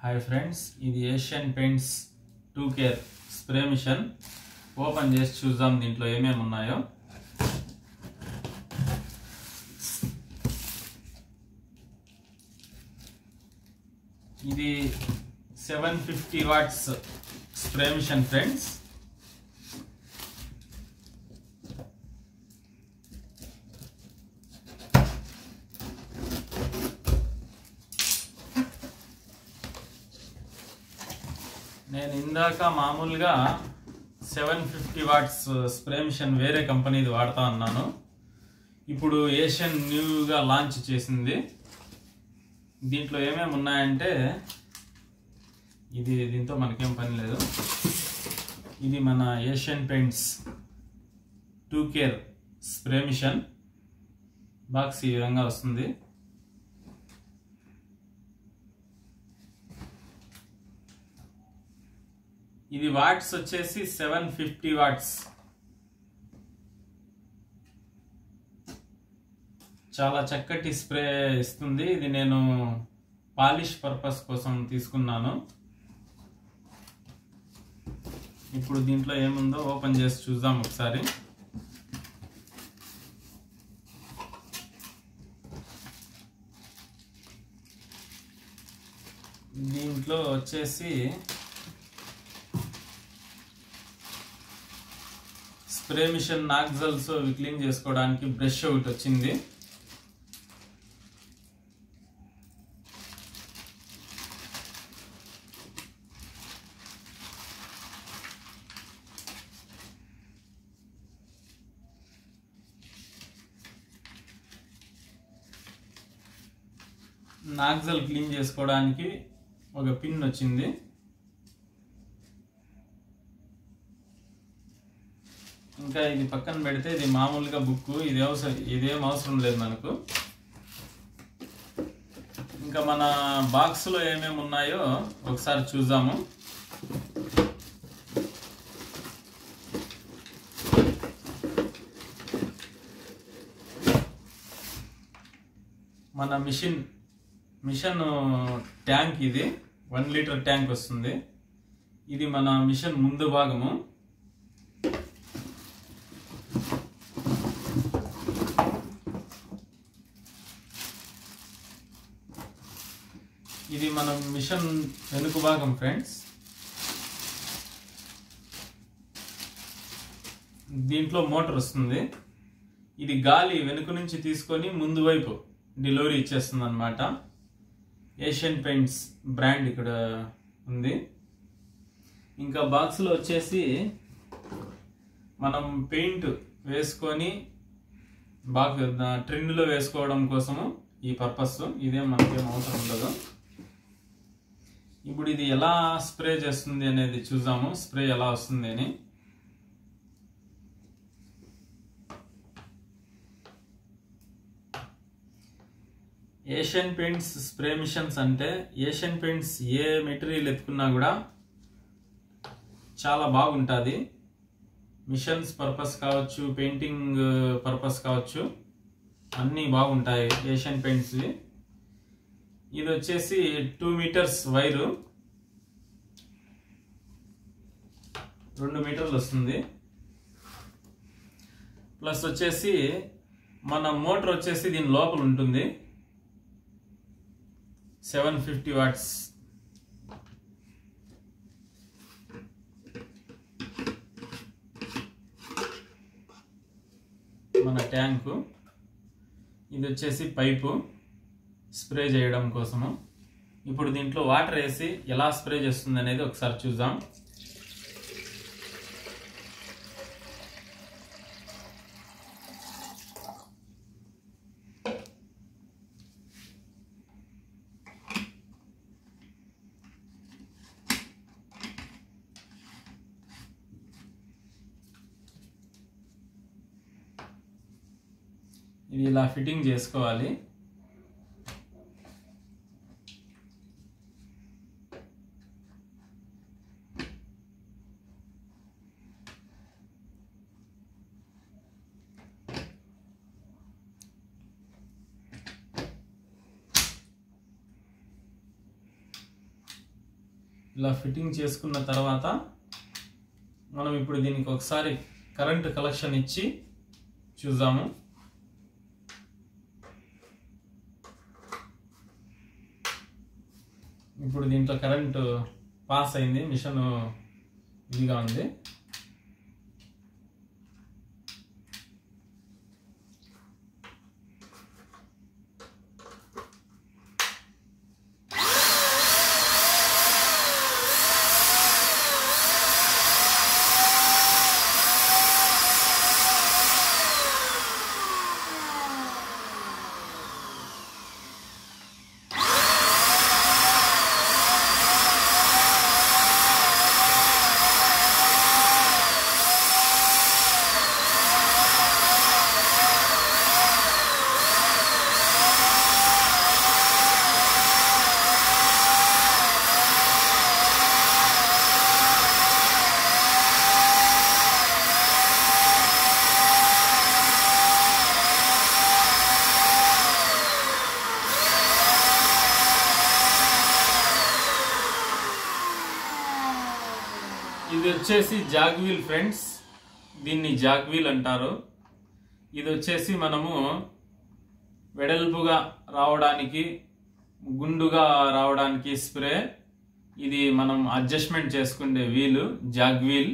Hi friends ఇది Asian paints two care spray machine open చేసి చూద్దాం దీంట్లో ఏమేమి ఉన్నాయో ఇది seven fifty watts spray machine friends నేను ఇందాక మామూలుగా seven fifty watts spray machine వేరే కంపెనీది వాడుతా ఉన్నాను ఇప్పుడు ఏషియన్ న్యూగా లాంచ్ చేసింది దీంట్లో ఏమేమి ఉన్నాయంటే ఇది దీంతో మనకేం పని లేదు ఇది మన Asian paints two care spray machine box ఈ విధంగా వస్తుంది ఇది వాట్స్ వచ్చేసి సెవెన్ ఫిఫ్టీ వాట్స్ చాలా చక్కటి స్ప్రే ఇస్తుంది ఇది నేను పాలిష్ పర్పస్ కోసం తీసుకున్నాను ఇప్పుడు దీంట్లో ఏముందో ఓపెన్ చేసి చూద్దాం ఒకసారి దీంట్లో వచ్చేసి స్ప్రే మిషన్ నాక్జల్స్ అవి క్లీన్ చేసుకోవడానికి బ్రష్ ఒకటి వచ్చింది నాక్జల్ క్లీన్ చేసుకోవడానికి ఒక పిన్ వచ్చింది ఇంకా ఇది పక్కన పెడితే ఇది మామూలుగా బుక్ ఇది అవసరం ఇదేం అవసరం లేదు మనకు ఇంకా మన బాక్స్లో ఏమేమి ఉన్నాయో ఒకసారి చూద్దాము మన మిషన్ మిషన్ ట్యాంక్ ఇది వన్ లీటర్ ట్యాంక్ వస్తుంది ఇది మన మిషన్ ముందు భాగము ఇది మన మిషన్ వెనుక భాగం ఫ్రెండ్స్ దీంట్లో మోటార్ వస్తుంది ఇది గాలి వెనుక నుంచి తీసుకొని ముందు వైపు డెలివరీ ఇచ్చేస్తుంది అనమాట ఏషియన్ పెయింట్స్ బ్రాండ్ ఇక్కడ ఉంది ఇంకా బాక్స్లో వచ్చేసి మనం పెయింట్ వేసుకొని బాగా ట్రెండ్లో వేసుకోవడం కోసము ఈ పర్పస్ ఇదేం మనకేం అవసరం ఉండదు ఇప్పుడు ఇది ఎలా స్ప్రే చేస్తుంది అనేది చూద్దాము స్ప్రే ఎలా వస్తుంది అని ఏషియన్ పెయింట్స్ స్ప్రే మిషన్స్ అంటే ఏషియన్ పెయింట్స్ ఏ మెటీరియల్ ఎత్తుకున్నా కూడా చాలా బాగుంటుంది మిషన్స్ పర్పస్ కావచ్చు పెయింటింగ్ పర్పస్ కావచ్చు అన్నీ బాగుంటాయి ఏషియన్ పెయింట్స్వి ఇది వచ్చేసి టూ మీటర్స్ వైరు రెండు మీటర్లు వస్తుంది ప్లస్ వచ్చేసి మన మోటార్ వచ్చేసి దీని లోపల ఉంటుంది సెవెన్ ఫిఫ్టీ వాట్స్ మన ట్యాంకు ఇది వచ్చేసి పైపు స్ప్రే చేయడం కోసము ఇప్పుడు దీంట్లో వాటర్ వేసి ఎలా స్ప్రే చేస్తుంది అనేది ఒకసారి చూద్దాం ఇది ఇలా ఫిట్టింగ్ చేసుకోవాలి ఇలా ఫిట్టింగ్ చేసుకున్న తర్వాత మనం ఇప్పుడు దీనికి ఒకసారి కరెంట్ కలెక్షన్ ఇచ్చి చూద్దాము ఇప్పుడు దీంట్లో కరెంట్ పాస్ అయింది మిషన్ ఇదిగా ఉంది ఇది వచ్చేసి జాగ్వీల్ ఫ్రెండ్స్ దీన్ని జాగ్వీల్ అంటారు ఇది వచ్చేసి మనము వెడల్పుగా రావడానికి గుండుగా రావడానికి స్ప్రే ఇది మనం అడ్జస్ట్మెంట్ చేసుకునే వీలు జాగ్వీల్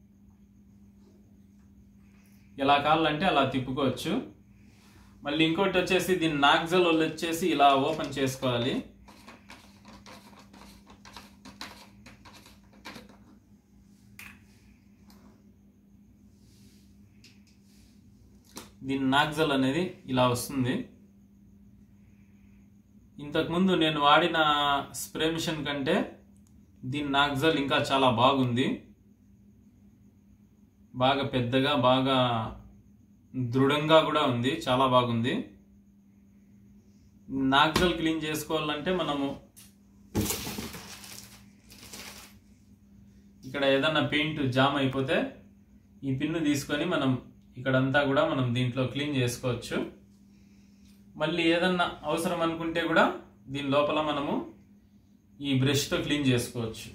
ఎలా కావాలంటే అలా తిప్పుకోవచ్చు మళ్ళీ ఇంకోటి వచ్చేసి దీని నాగ్జల్ వాళ్ళు వచ్చేసి ఇలా ఓపెన్ చేసుకోవాలి దీని నాగ్జల్ అనేది ఇలా వస్తుంది ఇంతకుముందు నేను వాడిన స్ప్రే మిషన్ కంటే దీని నాగ్జల్ ఇంకా చాలా బాగుంది బాగా పెద్దగా బాగా దృఢంగా కూడా ఉంది చాలా బాగుంది నాగ్జల్ క్లీన్ చేసుకోవాలంటే మనము ఇక్కడ ఏదన్నా పెయింట్ జామ్ అయిపోతే ఈ పిన్ను తీసుకొని మనం ఇక్కడంతా కూడా మనం దీంట్లో క్లీన్ చేసుకోవచ్చు మళ్ళీ ఏదన్నా అవసరం అనుకుంటే కూడా దీని లోపల మనము ఈ బ్రష్తో క్లీన్ చేసుకోవచ్చు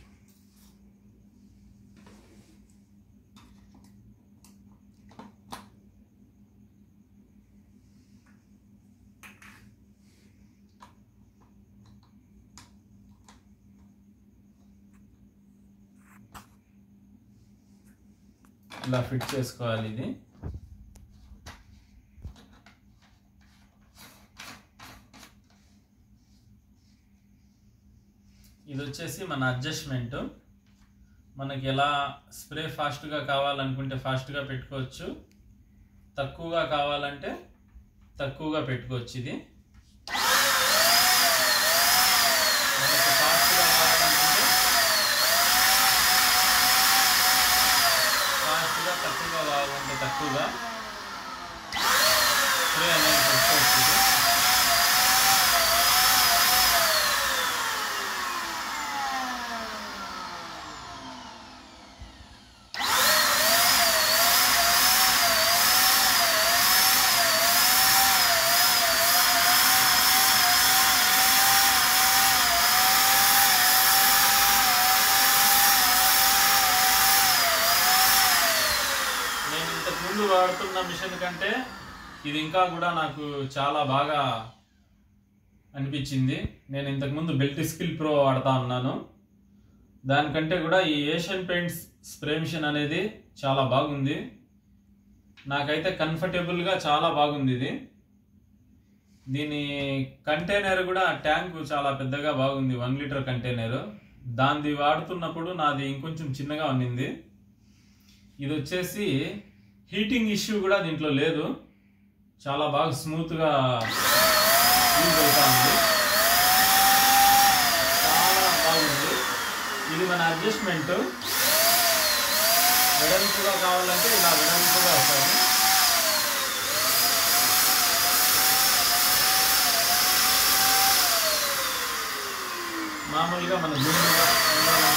ఇలా ఫిట్ చేసుకోవాలి ఇది ఇది వచ్చేసి మన అడ్జస్ట్మెంట్ మనకి ఎలా స్ప్రే ఫాస్ట్గా కావాలనుకుంటే ఫాస్ట్గా పెట్టుకోవచ్చు తక్కువగా కావాలంటే తక్కువగా పెట్టుకోవచ్చు ఇది మనకి ఫాస్ట్గా కావాలనుకుంటే ఫాస్ట్గా తక్కువగా కావాలంటే తక్కువగా స్ప్రే అనేది పెట్టుకోవచ్చు ఇది. నేను ఇంతకు ముందు వాడుతున్న మిషన్ కంటే ఇది ఇంకా కూడా నాకు చాలా బాగా అనిపించింది నేను ఇంతకు ముందు బెల్ట్ స్కిల్ ప్రో వాడుతా ఉన్నాను దానికంటే కూడా ఈ ఏషియన్ పెయింట్స్ స్ప్రే మిషన్ అనేది చాలా బాగుంది నాకైతే కంఫర్టబుల్గా చాలా బాగుంది ఇది దీని కంటైనర్ కూడా ట్యాంక్ చాలా పెద్దగా బాగుంది వన్ లీటర్ కంటైనర్ దాన్ని వాడుతున్నప్పుడు నాది ఇంకొంచెం చిన్నగా ఉన్నింది ఇది వచ్చేసి హీటింగ్ ఇష్యూ కూడా దీంట్లో లేదు చాలా బాగా స్మూత్గా యూజ్ అవుతా ఉంది చాలా బాగుంది ఇది మన అడ్జస్ట్మెంట్ వెడల్పుగా కావాలంటే ఇలా వెడల్పుగా వస్తుంది మామూలుగా మన గుండుగా ఉండాలంటే